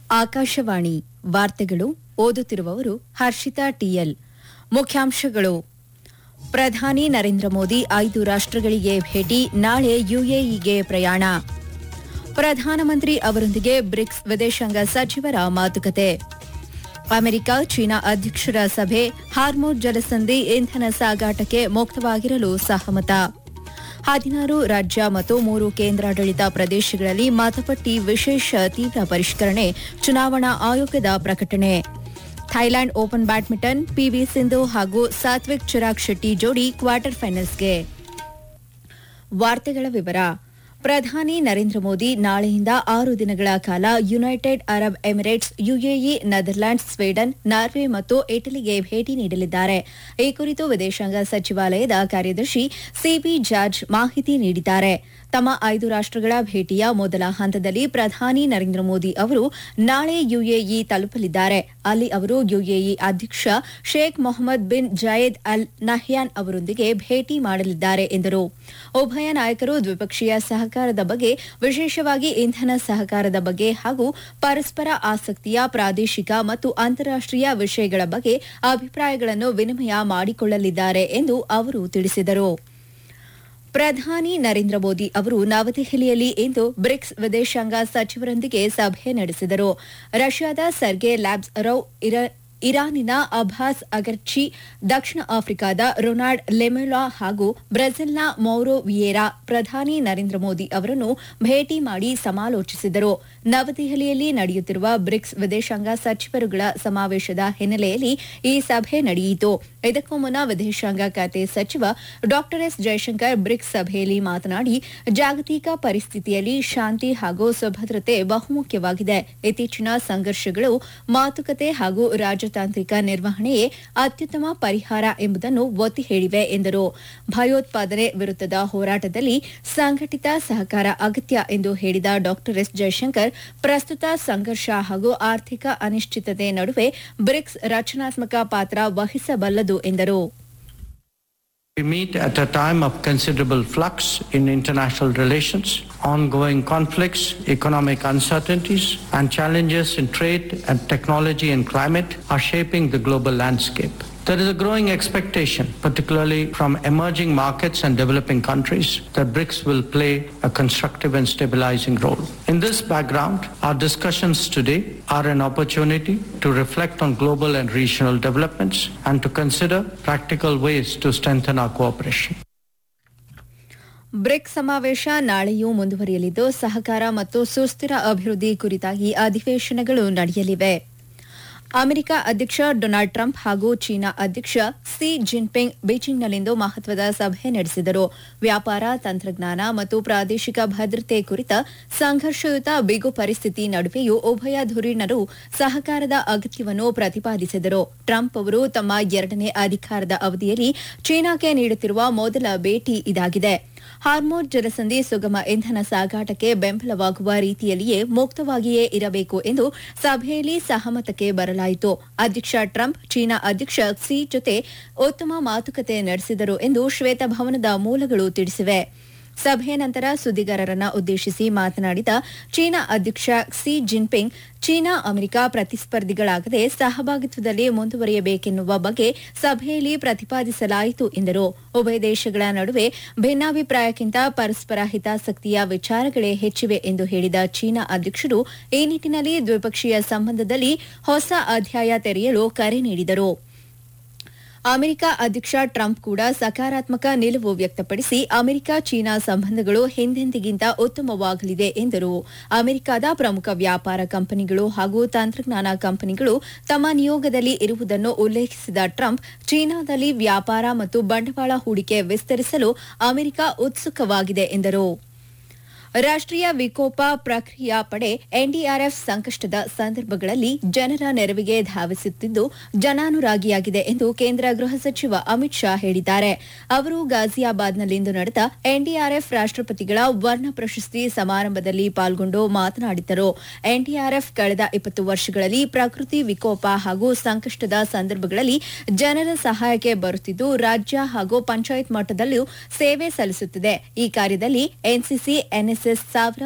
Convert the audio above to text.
ಆಕಾಶವಾಣಿ ವಾರ್ತೆಗಳು ಓದುತ್ತಿರುವವರು ಹರ್ಷಿತಾ ಟಿಎಲ್ ಮುಖ್ಯಾಂಶಗಳು ಪ್ರಧಾನಿ ನರೇಂದ್ರ ಮೋದಿ ಐದು ರಾಷ್ಟ್ರಗಳಿಗೆ ಭೇಟಿ ನಾಳೆ ಯುಎಇಗೆ ಪ್ರಯಾಣ ಪ್ರಧಾನಮಂತ್ರಿ ಅವರೊಂದಿಗೆ ಬ್ರಿಕ್ಸ್ ವಿದೇಶಾಂಗ ಸಚಿವರ ಮಾತುಕತೆ ಅಮೆರಿಕ ಚೀನಾ ಅಧ್ಯಕ್ಷರ ಸಭೆ ಹಾರ್ಮೋನ್ ಜಲಸಂಧಿ ಇಂಧನ ಸಾಗಾಟಕ್ಕೆ ಮುಕ್ತವಾಗಿರಲು ಸಹಮತ ಹದಿನಾರು ರಾಜ್ಯ ಮತ್ತು ಮೂರು ಕೇಂದ್ರಾಡಳಿತ ಪ್ರದೇಶಗಳಲ್ಲಿ ಮತಪಟ್ಟಿ ವಿಶೇಷ ತೀವ್ರ ಪರಿಷ್ಕರಣೆ ಚುನಾವಣಾ ಆಯೋಗದ ಪ್ರಕಟಣೆ Thailand open badminton PV Sindhu ಹಾಗೂ ಸಾತ್ವಿಕ್ ಚಿರಾಗ್ ಶೆಟ್ಟಿ ಜೋಡಿ ಕ್ವಾರ್ಟರ್ ಫೈನಲ್ಸ್ಗೆ ವಾರ್ತೆಗಳ ವಿವರ ಪ್ರಧಾನಿ ನರೇಂದ್ರ ಮೋದಿ ನಾಳೆಯಿಂದ ಆರು ದಿನಗಳ ಕಾಲ United Arab Emirates UAE Netherlands Sweden Norway ಮತ್ತು ಇಟಲಿಗೆ ಭೇಟಿ ನೀಡಲಿದ್ದಾರೆ ಈ ಕುರಿತು ವಿದೇಶಾಂಗ ಸಚಿವಾಲಯದ ಕಾರ್ಯದರ್ಶಿ ಸಿಬಿ ಜಾರ್ಜ್ ಮಾಹಿತಿ ನೀಡಿದ್ದಾರೆ ತಮ್ಮ ಐದು ರಾಷ್ಟ್ರಗಳ ಭೇಟಿಯ ಮೊದಲ ಹಂತದಲ್ಲಿ ಪ್ರಧಾನಿ ನರೇಂದ್ರ ಮೋದಿ ಅವರು ನಾಳೆ ಯುಎಇ ತಲುಪಲಿದ್ದಾರೆ ಅಲ್ಲಿ ಅವರು ಯುಎಇ ಅಧ್ಯಕ್ಷ Sheikh Mohammed bin Zayed Al Nahyan ಅವರೊಂದಿಗೆ ಭೇಟಿ ಮಾಡಲಿದ್ದಾರೆ ಎಂದರು ಉಭಯ ನಾಯಕರು ದ್ವಿಪಕ್ಷೀಯ ಸಹಕಾರದ ಬಗ್ಗೆ ವಿಶೇಷವಾಗಿ ಇಂಧನ ಸಹಕಾರದ ಬಗ್ಗೆ ಹಾಗೂ ಪರಸ್ಪರ ಆಸಕ್ತಿಯ ಪ್ರಾದೇಶಿಕ ಮತ್ತು ಅಂತಾರಾಷ್ಟೀಯ ವಿಷಯಗಳ ಬಗ್ಗೆ ಅಭಿಪ್ರಾಯಗಳನ್ನು ವಿನಿಮಯ ಮಾಡಿಕೊಳ್ಳಲಿದ್ದಾರೆ ಎಂದು ಅವರು ತಿಳಿಸಿದರು ಪ್ರಧಾನಿ ನರೇಂದ್ರ ಮೋದಿ ಅವರು ನವದೆಹಲಿಯಲ್ಲಿ ಇಂದು ಬ್ರಿಕ್ಸ್ ವಿದೇಶಾಂಗ ಸಚಿವರೊಂದಿಗೆ ಸಭೆ ನಡೆಸಿದರು ರಷ್ಯಾದ ಸರ್ಗೆ ಲ್ಯಾಬ್ಸ್ ರೌ ಇರ- ಇರಾನಿನ ಅಭಾಸ್ ಅಗರ್ಚಿ ದಕ್ಷಿಣ ಆಫ್ರಿಕಾದ ರೊನಾಲ್ಡ್ ಲೆಮೆಲಾ ಹಾಗೂ ಬ್ರೆಜಿಲ್ನ ಮೌರೋ ವಿಯೇರಾ ಪ್ರಧಾನಿ ನರೇಂದ್ರ ಮೋದಿ ಅವರನ್ನು ಭೇಟಿ ಮಾಡಿ ಸಮಾಲೋಚಿಸಿದರು ನವದೆಹಲಿಯಲ್ಲಿ ನಡೆಯುತ್ತಿರುವ ಬ್ರಿಕ್ಸ್ ವಿದೇಶಾಂಗ ಸಚಿವರುಗಳ ಸಮಾವೇಶದ ಹಿನ್ನೆಲೆಯಲ್ಲಿ ಈ ಸಭೆ ನಡೆಯಿತು ಇದಕ್ಕೂ ಮುನ್ನ ವಿದೇಶಾಂಗ ಖಾತೆ ಸಚಿವ ಡಾ ಎಸ್ ಜಯಶಂಕರ್ ಬ್ರಿಕ್ಸ್ ಸಭೆಯಲ್ಲಿ ಮಾತನಾಡಿ ಜಾಗತಿಕ ಪರಿಸ್ಥಿತಿಯಲ್ಲಿ ಶಾಂತಿ ಹಾಗೂ ಸುಭದ್ರತೆ ಬಹುಮುಖ್ಯವಾಗಿದೆ ಇತ್ತೀಚಿನ ಸಂಘರ್ಷಗಳು ಮಾತುಕತೆ ಹಾಗೂ ರಾಜತಾಂತ್ರಿಕ ನಿರ್ವಹಣೆಯೇ ಅತ್ಯುತ್ತಮ ಪರಿಹಾರ ಎಂಬುದನ್ನು ಒತ್ತಿ ಹೇಳಿವೆ ಎಂದರು ಭಯೋತ್ಪಾದನೆ ವಿರುದ್ಧದ ಹೋರಾಟದಲ್ಲಿ ಸಂಘಟಿತ ಸಹಕಾರ ಅಗತ್ಯ ಎಂದು ಹೇಳಿದ ಡಾ ಎಸ್ ಜಯಶಂಕರ್ ಪ್ರಸ್ತುತ ಸಂಘರ್ಷ ಹಾಗೂ ಆರ್ಥಿಕ ಅನಿಶ್ಚಿತತೆ ನಡುವೆ ಬ್ರಿಕ್ಸ್ ರಚನಾತ್ಮಕ ಪಾತ್ರ ವಹಿಸಬಲ್ಲದು ಎಂದರು We meet at a time of considerable flux in international relations, ongoing conflicts, economic uncertainties, and challenges in trade and technology and climate are shaping the global landscape. There is a growing expectation, particularly from emerging markets and developing countries, that BRICS will play a constructive and stabilizing role. In this background, our discussions today are an opportunity to reflect on global and regional developments and to consider practical ways to strengthen our cooperation. BRICS ಸಮಾವೇಶ ನಾಳೆಯೂ ಮುಂದುವರಿಯಲಿದ್ದು ಸಹಕಾರ ಮತ್ತು ಸುಸ್ಥಿರ ಅಭಿವೃದ್ಧಿ ಕುರಿತಾಗಿ ಅಧಿವೇಶನಗಳು ನಡೆಯಲಿವೆ America ಅಧ್ಯಕ್ಷ Donald Trump ಹಾಗೂ ಚೀನಾ ಅಧ್ಯಕ್ಷ ಸಿ ಜಿನ್ಪಿಂಗ್ ಬೀಜಿಂಗ್ನಲ್ಲಿಂದು ಮಹತ್ವದ ಸಭೆ ನಡೆಸಿದರು ವ್ಯಾಪಾರ ತಂತ್ರಜ್ಞಾನ ಮತ್ತು ಪ್ರಾದೇಶಿಕ ಭದ್ರತೆ ಕುರಿತ ಸಂಘರ್ಷಯುತ ಬಿಗು ಪರಿಸ್ಥಿತಿ ನಡುವೆಯೂ ಉಭಯ ಧುರೀಣರು ಸಹಕಾರದ ಅಗತ್ಯವನ್ನು ಪ್ರತಿಪಾದಿಸಿದರು ಟ್ರಂಪ್ ಅವರು ತಮ್ಮ ಎರಡನೇ ಅಧಿಕಾರದ ಅವಧಿಯಲ್ಲಿ ಚೀನಾಕ್ಕೆ ನೀಡುತ್ತಿರುವ ಮೊದಲ ಭೇಟಿ ಇದಾಗಿದೆ ಹಾರ್ಮೋನ್ ಜಲಸಂಧಿ ಸುಗಮ ಇಂಧನ ಸಾಗಾಟಕ್ಕೆ ಬೆಂಬಲವಾಗುವ ರೀತಿಯಲ್ಲಿಯೇ ಮುಕ್ತವಾಗಿಯೇ ಇರಬೇಕು ಎಂದು ಸಭೆಯಲ್ಲಿ ಸಹಮತಕ್ಕೆ ಬರಲಾಯಿತು ಅಧ್ಯಕ್ಷ ಟ್ರಂಪ್ ಚೀನಾ ಅಧ್ಯಕ್ಷ ಕ್ಸಿ ಜೊತೆ ಉತ್ತಮ ಮಾತುಕತೆ ನಡೆಸಿದರು ಎಂದು ಶ್ವೇತಭವನದ ಮೂಲಗಳು ತಿಳಿಸಿವೆ ಸಭೆಯ ನಂತರ ಸುದ್ದಿಗಾರರನ್ನ ಉದ್ದೇಶಿಸಿ ಮಾತನಾಡಿದ ಚೀನಾ ಅಧ್ಯಕ್ಷ ಕ್ಸಿ ಜಿನ್ಪಿಂಗ್ ಚೀನಾ ಅಮೆರಿಕ ಪ್ರತಿಸ್ಪರ್ಧಿಗಳಾಗದೆ ಸಹಭಾಗಿತ್ವದಲ್ಲಿ ಮುಂದುವರಿಯಬೇಕೆನ್ನುವ ಬಗ್ಗೆ ಸಭೆಯಲ್ಲಿ ಪ್ರತಿಪಾದಿಸಲಾಯಿತು ಎಂದರು ಉಭಯ ದೇಶಗಳ ನಡುವೆ ಭಿನ್ನಾಭಿಪ್ರಾಯಕ್ಕಿಂತ ಪರಸ್ಪರ ಹಿತಾಸಕ್ತಿಯ ವಿಚಾರಗಳೇ ಹೆಚ್ಚಿವೆ ಎಂದು ಹೇಳಿದ ಚೀನಾ ಅಧ್ಯಕ್ಷರು ಈ ನಿಟ್ಟಿನಲ್ಲಿ ದ್ವಿಪಕ್ಷೀಯ ಸಂಬಂಧದಲ್ಲಿ ಹೊಸ ಅಧ್ಯಾಯ ತೆರೆಯಲು ಕರೆ ನೀಡಿದರು ಅಮೆರಿಕ ಅಧ್ಯಕ್ಷ ಟ್ರಂಪ್ ಕೂಡ ಸಕಾರಾತ್ಮಕ ನಿಲುವು ವ್ಯಕ್ತಪಡಿಸಿ ಅಮೆರಿಕ ಚೀನಾ ಸಂಬಂಧಗಳು ಹಿಂದೆಂದಿಗಿಂತ ಉತ್ತಮವಾಗಲಿದೆ ಎಂದರು ಅಮೆರಿಕದ ಪ್ರಮುಖ ವ್ಯಾಪಾರ ಕಂಪನಿಗಳು ಹಾಗೂ ತಂತ್ರಜ್ಞಾನ ಕಂಪನಿಗಳು ತಮ್ಮ ನಿಯೋಗದಲ್ಲಿ ಇರುವುದನ್ನು ಉಲ್ಲೇಖಿಸಿದ ಟ್ರಂಪ್ ಚೀನಾದಲ್ಲಿ ವ್ಯಾಪಾರ ಮತ್ತು ಬಂಡವಾಳ ಹೂಡಿಕೆ ವಿಸ್ತರಿಸಲು ಅಮೆರಿಕ ಉತ್ಸುಕವಾಗಿದೆ ಎಂದರು ರಾಷ್ಟ್ರೀಯ ವಿಕೋಪ ಪ್ರಕ್ರಿಯಾ ಪಡೆ ಎನ್ಡಿಆರ್ಎಫ್ ಸಂಕಷ್ಟದ ಸಂದರ್ಭಗಳಲ್ಲಿ ಜನರ ನೆರವಿಗೆ ಧಾವಿಸುತ್ತಿದ್ದು ಜನಾನುರಾಗಿಯಾಗಿದೆ ಎಂದು ಕೇಂದ್ರ ಗೃಹ ಸಚಿವ ಅಮಿತ್ ಶಾ ಹೇಳಿದ್ದಾರೆ ಅವರು ಗಾಜಿಯಾಬಾದ್ನಲ್ಲಿಂದು ನಡೆದ ಎನ್ಡಿಆರ್ಎಫ್ ರಾಷ್ಟ್ರಪತಿಗಳ ವರ್ಣ ಪ್ರಶಸ್ತಿ ಸಮಾರಂಭದಲ್ಲಿ ಪಾಲ್ಗೊಂಡು ಮಾತನಾಡಿದರು ಎನ್ಡಿಆರ್ಎಫ್ ಕಳೆದ ಇಪ್ಪತ್ತು ವರ್ಷಗಳಲ್ಲಿ ಪ್ರಕೃತಿ ವಿಕೋಪ ಹಾಗೂ ಸಂಕಷ್ಟದ ಸಂದರ್ಭಗಳಲ್ಲಿ ಜನರ ಸಹಾಯಕ್ಕೆ ಬರುತ್ತಿದ್ದು ರಾಜ್ಯ ಹಾಗೂ ಪಂಚಾಯತ್ ಮಟ್ಟದಲ್ಲೂ ಸೇವೆ ಸಲ್ಲಿಸುತ್ತಿದೆ ಈ ಕಾರ್ಯದಲ್ಲಿ ಎನ್ಸಿಸಿ ಎನ್ಎಸ್ಎಸ್ ಸಾವಿರ